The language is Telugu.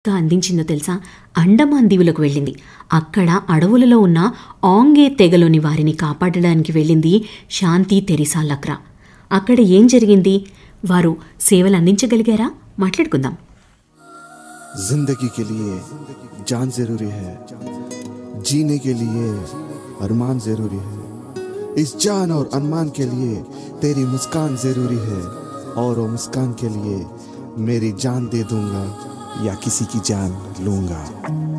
గా అందించిందో తెలుసా అండమాన్ దీవులకు వెళ్ళింది అక్కడ అడవులలో ఉన్న ఆంగే తెగలోని వారిని కాపాడడానికి వెళ్ళింది శాంతి తెరిసా లక్రా అక్కడ ఏం జరిగింది వారు సేవలు అందించగలిగారా మాట్లాడుకుందాం जिंदगी के लिए जान जरूरी है जीने के लिए अरमान जरूरी है इस जान और अरमान के लिए तेरी मुस्कान जरूरी है और वो मुस्कान के लिए मेरी जान दे दूंगा या किसी की जान लूंगा